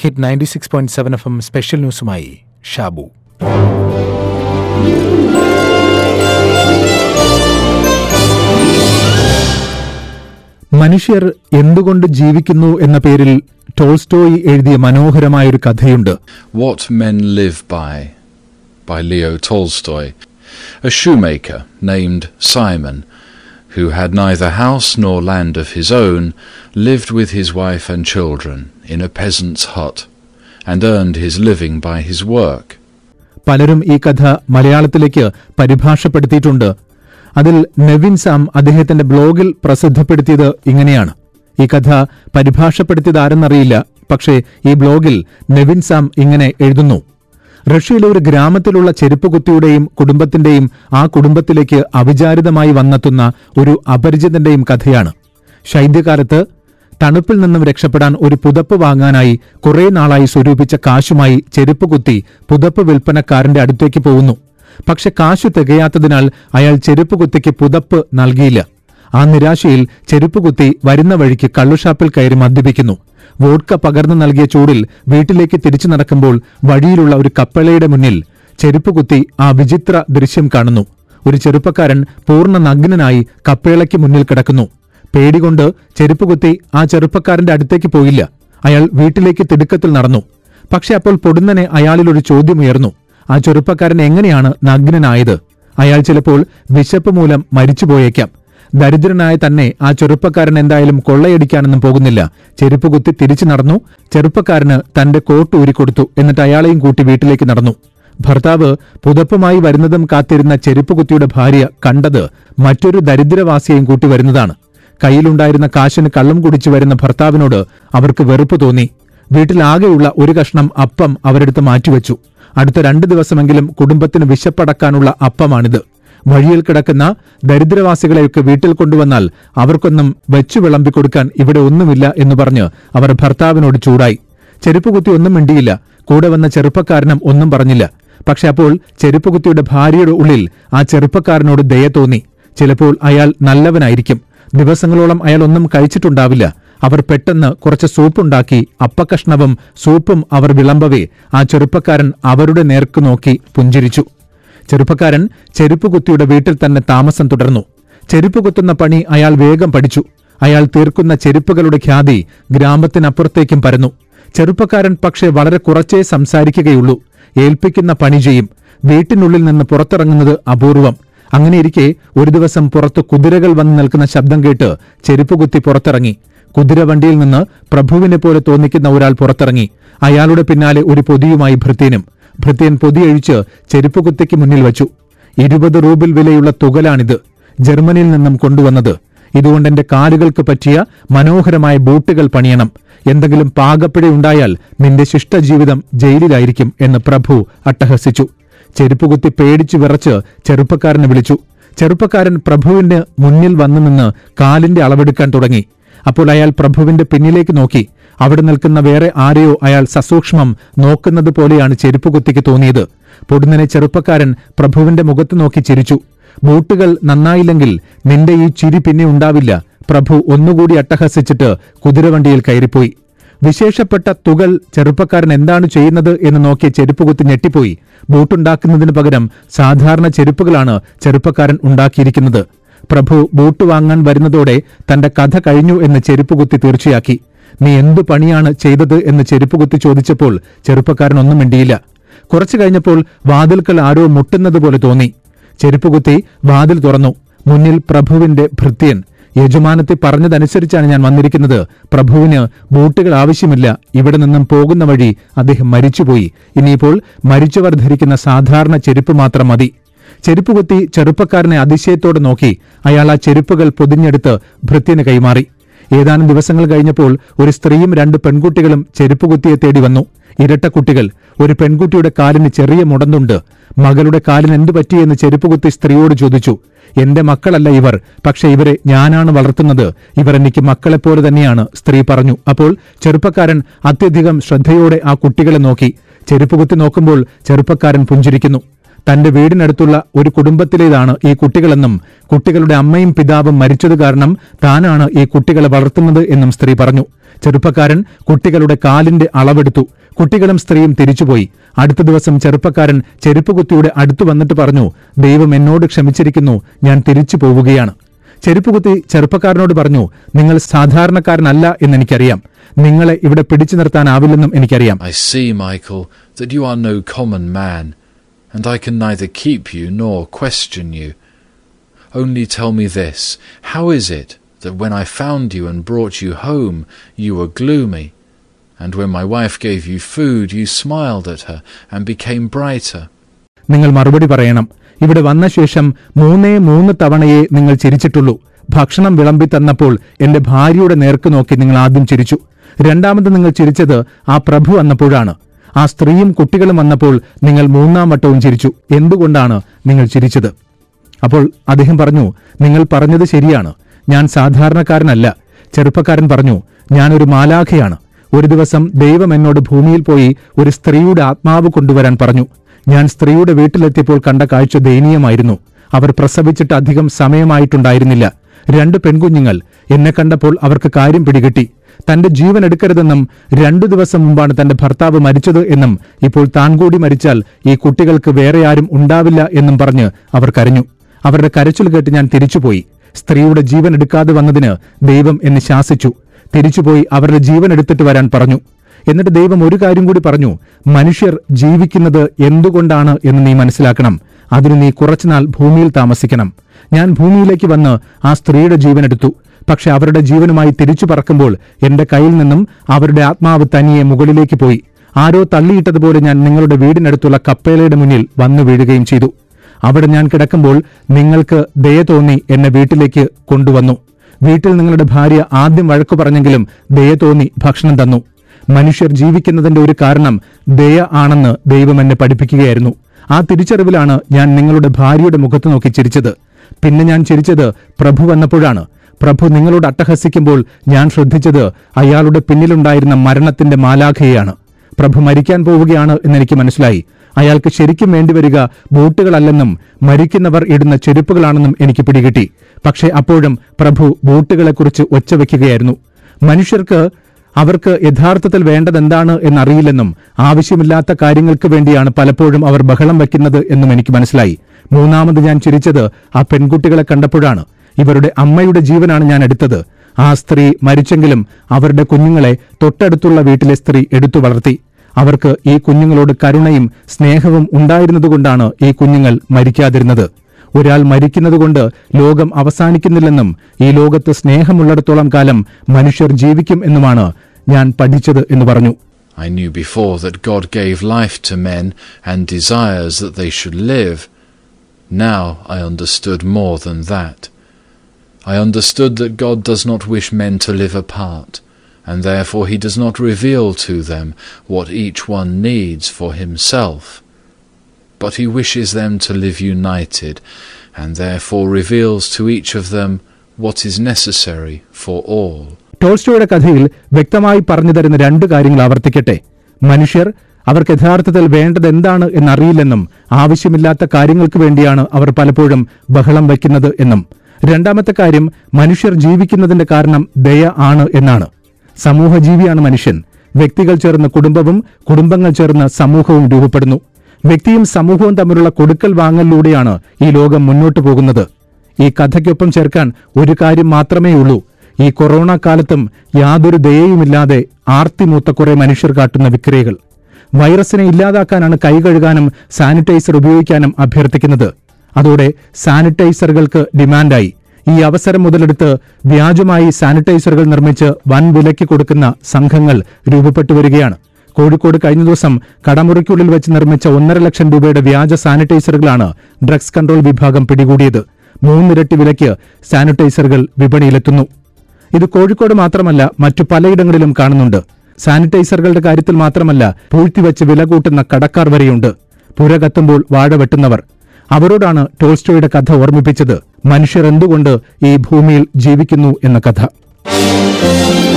Hit ninety six point seven F M special ന്യൂസുമായി ഷാബു മനുഷ്യർ എന്തുകൊണ്ട് ജീവിക്കുന്നു എന്ന പേരിൽ ടോൾസ്റ്റോയി എഴുതിയ മനോഹരമായൊരു കഥയുണ്ട് What Men Live By by Leo Tolstoy. A shoemaker named Simon, who had neither house nor land of his own, lived with his wife and children in a peasant's hut, and earned his living by his work. പലരും ഈ കഥ മലയാളത്തിലേക്ക് പരിഭാഷപ്പെടുത്തിയിട്ടുണ്ട് അതിൽ Nevin Sam അദ്ദേഹത്തിന്റെ ബ്ലോഗിൽ പ്രസിദ്ധപ്പെടുത്തിയത് ഇങ്ങനെയാണ് ഈ കഥ പരിഭാഷപ്പെടുത്തിയത് ആരെന്നറിയില്ല പക്ഷേ ഈ ബ്ലോഗിൽ നെവിൻ സാം ഇങ്ങനെ എഴുതുന്നു റഷ്യയിലെ ഒരു ഗ്രാമത്തിലുള്ള ചെരുപ്പുകുത്തിയുടെയും കുടുംബത്തിന്റെയും ആ കുടുംബത്തിലേക്ക് അവിചാരിതമായി വന്നെത്തുന്ന ഒരു അപരിചിതന്റെയും കഥയാണ് ശൈത്യകാലത്ത് തണുപ്പിൽ നിന്നും രക്ഷപ്പെടാൻ ഒരു പുതപ്പ് വാങ്ങാനായി കുറെ നാളായി സ്വരൂപിച്ച കാശുമായി ചെരുപ്പ് കുത്തി പുതപ്പ് വിൽപ്പനക്കാരന്റെ അടുത്തേക്ക് പോകുന്നു പക്ഷെ കാശു തികയാത്തതിനാൽ അയാൾ ചെരുപ്പ് കുത്തിക്ക് പുതപ്പ് നൽകിയില്ല ആ നിരാശയിൽ ചെരുപ്പ് കുത്തി വരുന്ന വഴിക്ക് കള്ളുഷാപ്പിൽ കയറി മദ്യപിക്കുന്നു വോഡ്ക പകർന്നു നൽകിയ ചൂടിൽ വീട്ടിലേക്ക് തിരിച്ചു നടക്കുമ്പോൾ വഴിയിലുള്ള ഒരു കപ്പളയുടെ മുന്നിൽ ചെരുപ്പ് കുത്തി ആ വിചിത്ര ദൃശ്യം കാണുന്നു ഒരു ചെറുപ്പക്കാരൻ പൂർണ്ണ നഗ്നനായി കപ്പേളയ്ക്ക് മുന്നിൽ കിടക്കുന്നു പേടികൊണ്ട് ചെരുപ്പ് കുത്തി ആ ചെറുപ്പക്കാരന്റെ അടുത്തേക്ക് പോയില്ല അയാൾ വീട്ടിലേക്ക് തിടുക്കത്തിൽ നടന്നു പക്ഷെ അപ്പോൾ പൊടുന്നനെ അയാളിൽ ഒരു ചോദ്യമുയർന്നു ആ ചെറുപ്പക്കാരൻ എങ്ങനെയാണ് നഗ്നനായത് അയാൾ ചിലപ്പോൾ വിശപ്പ് മൂലം മരിച്ചുപോയേക്കാം ദരിദ്രനായ തന്നെ ആ ചെറുപ്പക്കാരൻ എന്തായാലും കൊള്ളയടിക്കാനൊന്നും പോകുന്നില്ല ചെരുപ്പ് കുത്തി തിരിച്ചു നടന്നു ചെറുപ്പക്കാരന് തന്റെ കോട്ട് ഊരിക്കൊടുത്തു എന്നിട്ട് അയാളെയും കൂട്ടി വീട്ടിലേക്ക് നടന്നു ഭർത്താവ് പുതപ്പുമായി വരുന്നതും കാത്തിരുന്ന ചെരുപ്പ് കുത്തിയുടെ ഭാര്യ കണ്ടത് മറ്റൊരു ദരിദ്രവാസിയെയും കൂട്ടി വരുന്നതാണ് കയ്യിലുണ്ടായിരുന്ന കാശിന് കള്ളം കുടിച്ചു വരുന്ന ഭർത്താവിനോട് അവർക്ക് വെറുപ്പ് തോന്നി വീട്ടിലാകെയുള്ള ഒരു കഷ്ണം അപ്പം അവരെടുത്ത് മാറ്റിവെച്ചു അടുത്ത രണ്ടു ദിവസമെങ്കിലും കുടുംബത്തിന് വിശപ്പടക്കാനുള്ള അപ്പമാണിത് വഴിയിൽ കിടക്കുന്ന ദരിദ്രവാസികളെയൊക്കെ വീട്ടിൽ കൊണ്ടുവന്നാൽ അവർക്കൊന്നും വെച്ചു വിളമ്പിക്കൊടുക്കാൻ ഇവിടെ ഒന്നുമില്ല എന്ന് പറഞ്ഞ് അവർ ഭർത്താവിനോട് ചൂടായി ചെരുപ്പുകുത്തി ഒന്നും മിണ്ടിയില്ല കൂടെ വന്ന ചെറുപ്പക്കാരനും ഒന്നും പറഞ്ഞില്ല പക്ഷെ അപ്പോൾ ചെരുപ്പുകുത്തിയുടെ ഭാര്യയുടെ ഉള്ളിൽ ആ ചെറുപ്പക്കാരനോട് ദയ തോന്നി ചിലപ്പോൾ അയാൾ നല്ലവനായിരിക്കും ദിവസങ്ങളോളം അയാൾ ഒന്നും കഴിച്ചിട്ടുണ്ടാവില്ല അവർ പെട്ടെന്ന് കുറച്ച് സൂപ്പുണ്ടാക്കി അപ്പക്കഷ്ണവും സൂപ്പും അവർ വിളമ്പവേ ആ ചെറുപ്പക്കാരൻ അവരുടെ നേർക്ക് നോക്കി പുഞ്ചിരിച്ചു ചെറുപ്പക്കാരൻ ചെരുപ്പ് കുത്തിയുടെ വീട്ടിൽ തന്നെ താമസം തുടർന്നു ചെരുപ്പ് കുത്തുന്ന പണി അയാൾ വേഗം പഠിച്ചു അയാൾ തീർക്കുന്ന ചെരുപ്പുകളുടെ ഖ്യാതി ഗ്രാമത്തിനപ്പുറത്തേക്കും പരന്നു ചെറുപ്പക്കാരൻ പക്ഷേ വളരെ കുറച്ചേ സംസാരിക്കുകയുള്ളൂ ഏൽപ്പിക്കുന്ന പണി ചെയ്യും വീട്ടിനുള്ളിൽ നിന്ന് പുറത്തിറങ്ങുന്നത് അപൂർവം അങ്ങനെയിരിക്കെ ഒരു ദിവസം പുറത്ത് കുതിരകൾ വന്ന് നിൽക്കുന്ന ശബ്ദം കേട്ട് ചെരുപ്പ് കുത്തി പുറത്തിറങ്ങി കുതിരവണ്ടിയിൽ നിന്ന് പ്രഭുവിനെ പോലെ തോന്നിക്കുന്ന ഒരാൾ പുറത്തിറങ്ങി അയാളുടെ പിന്നാലെ ഒരു പൊതിയുമായി ഭൃത്യനും ഭൃത്യൻ പൊതിയഴിച്ച് ചെരുപ്പ് കുത്തിക്ക് മുന്നിൽ വച്ചു ഇരുപത് റൂബിൽ വിലയുള്ള തുകലാണിത് ജർമ്മനിയിൽ നിന്നും കൊണ്ടുവന്നത് ഇതുകൊണ്ട് എന്റെ കാലുകൾക്ക് പറ്റിയ മനോഹരമായ ബൂട്ടുകൾ പണിയണം എന്തെങ്കിലും പാകപ്പിഴയുണ്ടായാൽ നിന്റെ ശിഷ്ടജീവിതം ജയിലിലായിരിക്കും എന്ന് പ്രഭു അട്ടഹസിച്ചു ചെരുപ്പുകുത്തി പേടിച്ചു വിറച്ച് ചെറുപ്പക്കാരനെ വിളിച്ചു ചെറുപ്പക്കാരൻ പ്രഭുവിന്റെ മുന്നിൽ വന്നു നിന്ന് കാലിന്റെ അളവെടുക്കാൻ തുടങ്ങി അപ്പോൾ അയാൾ പ്രഭുവിന്റെ പിന്നിലേക്ക് നോക്കി അവിടെ നിൽക്കുന്ന വേറെ ആരെയോ അയാൾ സസൂക്ഷ്മം നോക്കുന്നത് പോലെയാണ് ചെരുപ്പുകുത്തിക്ക് തോന്നിയത് പൊടുന്നനെ ചെറുപ്പക്കാരൻ പ്രഭുവിന്റെ മുഖത്ത് നോക്കി ചിരിച്ചു ബൂട്ടുകൾ നന്നായില്ലെങ്കിൽ നിന്റെ ഈ ചിരി പിന്നെ ഉണ്ടാവില്ല പ്രഭു ഒന്നുകൂടി അട്ടഹസിച്ചിട്ട് കുതിരവണ്ടിയിൽ കയറിപ്പോയി വിശേഷപ്പെട്ട തുകൾ ചെറുപ്പക്കാരൻ എന്താണ് ചെയ്യുന്നത് എന്ന് നോക്കിയ ചെരുപ്പുകുത്തി ഞെട്ടിപ്പോയി ബൂട്ടുണ്ടാക്കുന്നതിന് പകരം സാധാരണ ചെരുപ്പുകളാണ് ചെറുപ്പക്കാരൻ ഉണ്ടാക്കിയിരിക്കുന്നത് പ്രഭു ബൂട്ട് വാങ്ങാൻ വരുന്നതോടെ തന്റെ കഥ കഴിഞ്ഞു എന്ന് ചെരുപ്പുകുത്തി തീർച്ചയാക്കി നീ എന്തു പണിയാണ് ചെയ്തത് എന്ന് ചെരുപ്പുകുത്തി ചോദിച്ചപ്പോൾ ചെറുപ്പക്കാരൻ ഒന്നും മിണ്ടിയില്ല കുറച്ചു കഴിഞ്ഞപ്പോൾ വാതിൽക്കൽ ആരോ മുട്ടുന്നത് പോലെ തോന്നി ചെരുപ്പുകുത്തി വാതിൽ തുറന്നു മുന്നിൽ പ്രഭുവിന്റെ ഭൃത്യൻ യജമാനത്തെ പറഞ്ഞതനുസരിച്ചാണ് ഞാൻ വന്നിരിക്കുന്നത് പ്രഭുവിന് ബൂട്ടുകൾ ആവശ്യമില്ല ഇവിടെ നിന്നും പോകുന്ന വഴി അദ്ദേഹം മരിച്ചുപോയി ഇനിയിപ്പോൾ മരിച്ചവർ ധരിക്കുന്ന സാധാരണ ചെരുപ്പ് മാത്രം മതി ചെരുപ്പുകുത്തി ചെറുപ്പക്കാരനെ അതിശയത്തോടെ നോക്കി അയാൾ ആ ചെരുപ്പുകൾ പൊതിഞ്ഞെടുത്ത് ഭൃത്യന് കൈമാറി ഏതാനും ദിവസങ്ങൾ കഴിഞ്ഞപ്പോൾ ഒരു സ്ത്രീയും രണ്ട് പെൺകുട്ടികളും ചെരുപ്പുകുത്തിയെ തേടി വന്നു ഇരട്ട കുട്ടികൾ ഒരു പെൺകുട്ടിയുടെ കാലിന് ചെറിയ മുടന്തുണ്ട് മകളുടെ കാലിന് എന്തു പറ്റിയെന്ന് ചെരുപ്പുകുത്തി സ്ത്രീയോട് ചോദിച്ചു എന്റെ മക്കളല്ല ഇവർ പക്ഷെ ഇവരെ ഞാനാണ് വളർത്തുന്നത് ഇവർ എനിക്ക് മക്കളെപ്പോലെ തന്നെയാണ് സ്ത്രീ പറഞ്ഞു അപ്പോൾ ചെറുപ്പക്കാരൻ അത്യധികം ശ്രദ്ധയോടെ ആ കുട്ടികളെ നോക്കി ചെരുപ്പുകുത്തി നോക്കുമ്പോൾ ചെറുപ്പക്കാരൻ പുഞ്ചിരിക്കുന്നു തന്റെ വീടിനടുത്തുള്ള ഒരു കുടുംബത്തിലേതാണ് ഈ കുട്ടികളെന്നും കുട്ടികളുടെ അമ്മയും പിതാവും മരിച്ചത് കാരണം താനാണ് ഈ കുട്ടികളെ വളർത്തുന്നത് എന്നും സ്ത്രീ പറഞ്ഞു ചെറുപ്പക്കാരൻ കുട്ടികളുടെ കാലിന്റെ അളവെടുത്തു കുട്ടികളും സ്ത്രീയും തിരിച്ചുപോയി അടുത്ത ദിവസം ചെറുപ്പക്കാരൻ ചെരുപ്പുകുത്തിയുടെ അടുത്തു വന്നിട്ട് പറഞ്ഞു ദൈവം എന്നോട് ക്ഷമിച്ചിരിക്കുന്നു ഞാൻ തിരിച്ചു പോവുകയാണ് ചെരുപ്പുകുത്തി ചെറുപ്പക്കാരനോട് പറഞ്ഞു നിങ്ങൾ സാധാരണക്കാരനല്ല എന്നെനിക്കറിയാം നിങ്ങളെ ഇവിടെ പിടിച്ചു നിർത്താനാവില്ലെന്നും എനിക്കറിയാം I see, Michael, that you are no common man, and I can neither keep you nor question you. Only tell me this how is it that when I found you and brought you home, you were gloomy, and when my wife gave you food, you smiled at her and became brighter? നിങ്ങൾ മറുപടി പറയണം ഇവിടെ വന്ന ശേഷം മൂന്നേ മൂന്ന് തവണയേ നിങ്ങൾ ചിരിച്ചിട്ടുള്ളൂ ഭക്ഷണം വിളമ്പി തന്നപ്പോൾ എന്റെ ഭാര്യയുടെ നേർക്ക് നോക്കി നിങ്ങൾ ആദ്യം ചിരിച്ചു രണ്ടാമത് നിങ്ങൾ ചിരിച്ചത് ആ പ്രഭു വന്നപ്പോഴാണ് ആ സ്ത്രീയും കുട്ടികളും വന്നപ്പോൾ നിങ്ങൾ മൂന്നാം വട്ടവും ചിരിച്ചു എന്തുകൊണ്ടാണ് നിങ്ങൾ ചിരിച്ചത് അപ്പോൾ അദ്ദേഹം പറഞ്ഞു നിങ്ങൾ പറഞ്ഞത് ശരിയാണ് ഞാൻ സാധാരണക്കാരനല്ല ചെറുപ്പക്കാരൻ പറഞ്ഞു ഞാനൊരു മാലാഖയാണ് ഒരു ദിവസം ദൈവം എന്നോട് ഭൂമിയിൽ പോയി ഒരു സ്ത്രീയുടെ ആത്മാവ് കൊണ്ടുവരാൻ പറഞ്ഞു ഞാൻ സ്ത്രീയുടെ വീട്ടിലെത്തിയപ്പോൾ കണ്ട കാഴ്ച ദയനീയമായിരുന്നു അവർ പ്രസവിച്ചിട്ട് അധികം സമയമായിട്ടുണ്ടായിരുന്നില്ല രണ്ട് പെൺകുഞ്ഞുങ്ങൾ എന്നെ കണ്ടപ്പോൾ അവർക്ക് കാര്യം പിടികിട്ടി തന്റെ ജീവൻ എടുക്കരുതെന്നും രണ്ടു ദിവസം മുമ്പാണ് തന്റെ ഭർത്താവ് മരിച്ചത് എന്നും ഇപ്പോൾ താൻ കൂടി മരിച്ചാൽ ഈ കുട്ടികൾക്ക് വേറെ ആരും ഉണ്ടാവില്ല എന്നും പറഞ്ഞ് അവർ കരഞ്ഞു അവരുടെ കരച്ചിൽ കേട്ട് ഞാൻ തിരിച്ചുപോയി സ്ത്രീയുടെ ജീവൻ എടുക്കാതെ വന്നതിന് ദൈവം എന്നെ ശാസിച്ചു തിരിച്ചുപോയി അവരുടെ ജീവൻ എടുത്തിട്ട് വരാൻ പറഞ്ഞു എന്നിട്ട് ദൈവം ഒരു കാര്യം കൂടി പറഞ്ഞു മനുഷ്യർ ജീവിക്കുന്നത് എന്തുകൊണ്ടാണ് എന്ന് നീ മനസ്സിലാക്കണം അതിന് നീ കുറച്ചുനാൾ ഭൂമിയിൽ താമസിക്കണം ഞാൻ ഭൂമിയിലേക്ക് വന്ന് ആ സ്ത്രീയുടെ ജീവൻ എടുത്തു പക്ഷെ അവരുടെ ജീവനുമായി തിരിച്ചു പറക്കുമ്പോൾ എന്റെ കയ്യിൽ നിന്നും അവരുടെ ആത്മാവ് തനിയെ മുകളിലേക്ക് പോയി ആരോ തള്ളിയിട്ടതുപോലെ ഞാൻ നിങ്ങളുടെ വീടിനടുത്തുള്ള കപ്പേലയുടെ മുന്നിൽ വന്നു വീഴുകയും ചെയ്തു അവിടെ ഞാൻ കിടക്കുമ്പോൾ നിങ്ങൾക്ക് ദയ തോന്നി എന്നെ വീട്ടിലേക്ക് കൊണ്ടുവന്നു വീട്ടിൽ നിങ്ങളുടെ ഭാര്യ ആദ്യം വഴക്കു പറഞ്ഞെങ്കിലും ദയ തോന്നി ഭക്ഷണം തന്നു മനുഷ്യർ ജീവിക്കുന്നതിന്റെ ഒരു കാരണം ദയ ആണെന്ന് ദൈവം എന്നെ പഠിപ്പിക്കുകയായിരുന്നു ആ തിരിച്ചറിവിലാണ് ഞാൻ നിങ്ങളുടെ ഭാര്യയുടെ മുഖത്ത് നോക്കി ചിരിച്ചത് പിന്നെ ഞാൻ ചിരിച്ചത് പ്രഭു വന്നപ്പോഴാണ് പ്രഭു നിങ്ങളോട് അട്ടഹസിക്കുമ്പോൾ ഞാൻ ശ്രദ്ധിച്ചത് അയാളുടെ പിന്നിലുണ്ടായിരുന്ന മരണത്തിന്റെ മാലാഖയെയാണ് പ്രഭു മരിക്കാൻ പോവുകയാണ് എന്നെനിക്ക് മനസ്സിലായി അയാൾക്ക് ശരിക്കും വേണ്ടിവരിക ബൂട്ടുകളല്ലെന്നും മരിക്കുന്നവർ ഇടുന്ന ചെരുപ്പുകളാണെന്നും എനിക്ക് പിടികിട്ടി പക്ഷേ അപ്പോഴും പ്രഭു ബൂട്ടുകളെക്കുറിച്ച് ഒച്ചവെക്കുകയായിരുന്നു മനുഷ്യർക്ക് അവർക്ക് യഥാർത്ഥത്തിൽ വേണ്ടതെന്താണ് എന്നറിയില്ലെന്നും ആവശ്യമില്ലാത്ത കാര്യങ്ങൾക്ക് വേണ്ടിയാണ് പലപ്പോഴും അവർ ബഹളം വയ്ക്കുന്നത് എന്നും എനിക്ക് മനസ്സിലായി മൂന്നാമത് ഞാൻ ചിരിച്ചത് ആ പെൺകുട്ടികളെ കണ്ടപ്പോഴാണ് ഇവരുടെ അമ്മയുടെ ജീവനാണ് ഞാൻ എടുത്തത് ആ സ്ത്രീ മരിച്ചെങ്കിലും അവരുടെ കുഞ്ഞുങ്ങളെ തൊട്ടടുത്തുള്ള വീട്ടിലെ സ്ത്രീ എടുത്തു വളർത്തി അവർക്ക് ഈ കുഞ്ഞുങ്ങളോട് കരുണയും സ്നേഹവും ഉണ്ടായിരുന്നതുകൊണ്ടാണ് ഈ കുഞ്ഞുങ്ങൾ മരിക്കാതിരുന്നത് ഒരാൾ മരിക്കുന്നതുകൊണ്ട് ലോകം അവസാനിക്കുന്നില്ലെന്നും ഈ ലോകത്ത് സ്നേഹമുള്ളിടത്തോളം കാലം മനുഷ്യർ ജീവിക്കും എന്നുമാണ് ഞാൻ പഠിച്ചത് എന്ന് പറഞ്ഞു I knew before that God gave life to men and desires that they should live. Now I understood more than that. I understood that God does not wish men to live apart, and therefore he does not reveal to them what each one needs for himself. But he wishes them to live united, and therefore reveals to each of them what is necessary for all. ടോൾസ്റ്റോയുടെ കഥയിൽ വ്യക്തമായി പറഞ്ഞു തരുന്ന രണ്ട് കാര്യങ്ങൾ ആവർത്തിക്കട്ടെ മനുഷ്യർ അവർക്ക് യഥാർത്ഥത്തിൽ വേണ്ടത് എന്താണ് എന്നറിയില്ലെന്നും ആവശ്യമില്ലാത്ത കാര്യങ്ങൾക്ക് വേണ്ടിയാണ് അവർ പലപ്പോഴും ബഹളം വയ്ക്കുന്നത് എന്നും രണ്ടാമത്തെ കാര്യം മനുഷ്യർ ജീവിക്കുന്നതിന്റെ കാരണം ദയ ആണ് എന്നാണ് സമൂഹജീവിയാണ് മനുഷ്യൻ വ്യക്തികൾ ചേർന്ന് കുടുംബവും കുടുംബങ്ങൾ ചേർന്ന് സമൂഹവും രൂപപ്പെടുന്നു വ്യക്തിയും സമൂഹവും തമ്മിലുള്ള കൊടുക്കൽ വാങ്ങലിലൂടെയാണ് ഈ ലോകം മുന്നോട്ടു പോകുന്നത് ഈ കഥയ്ക്കൊപ്പം ചേർക്കാൻ ഒരു കാര്യം മാത്രമേ ഉള്ളൂ ഈ കൊറോണ കാലത്തും യാതൊരു ദയയുമില്ലാതെ ആർത്തിമൂത്ത കുറെ മനുഷ്യർ കാട്ടുന്ന വിക്രിയകൾ വൈറസിനെ ഇല്ലാതാക്കാനാണ് കൈ കഴുകാനും സാനിറ്റൈസർ ഉപയോഗിക്കാനും അഭ്യർത്ഥിക്കുന്നത് അതോടെ സാനിറ്റൈസറുകൾക്ക് ഡിമാൻഡായി ഈ അവസരം മുതലെടുത്ത് വ്യാജമായി സാനിറ്റൈസറുകൾ നിർമ്മിച്ച് വൻ വിലയ്ക്ക് കൊടുക്കുന്ന സംഘങ്ങൾ രൂപപ്പെട്ടു വരികയാണ് കോഴിക്കോട് കഴിഞ്ഞ ദിവസം കടമുറിക്കുള്ളിൽ വെച്ച് നിർമ്മിച്ച ഒന്നര ലക്ഷം രൂപയുടെ വ്യാജ സാനിറ്റൈസറുകളാണ് ഡ്രഗ്സ് കൺട്രോൾ വിഭാഗം പിടികൂടിയത് മൂന്നിരട്ടി വിലയ്ക്ക് സാനിറ്റൈസറുകൾ വിപണിയിലെത്തുന്നു ഇത് കോഴിക്കോട് മാത്രമല്ല മറ്റു പലയിടങ്ങളിലും കാണുന്നുണ്ട് സാനിറ്റൈസറുകളുടെ കാര്യത്തിൽ മാത്രമല്ല പൂഴ്ത്തിവെച്ച് വില കൂട്ടുന്ന കടക്കാർ വരെയുണ്ട് പുര കത്തുമ്പോൾ വാഴ വെട്ടുന്നവർ അവരോടാണ് ടോൾസ്റ്റോയുടെ കഥ ഓർമ്മിപ്പിച്ചത് മനുഷ്യർ എന്തുകൊണ്ട് ഈ ഭൂമിയിൽ ജീവിക്കുന്നു എന്ന കഥ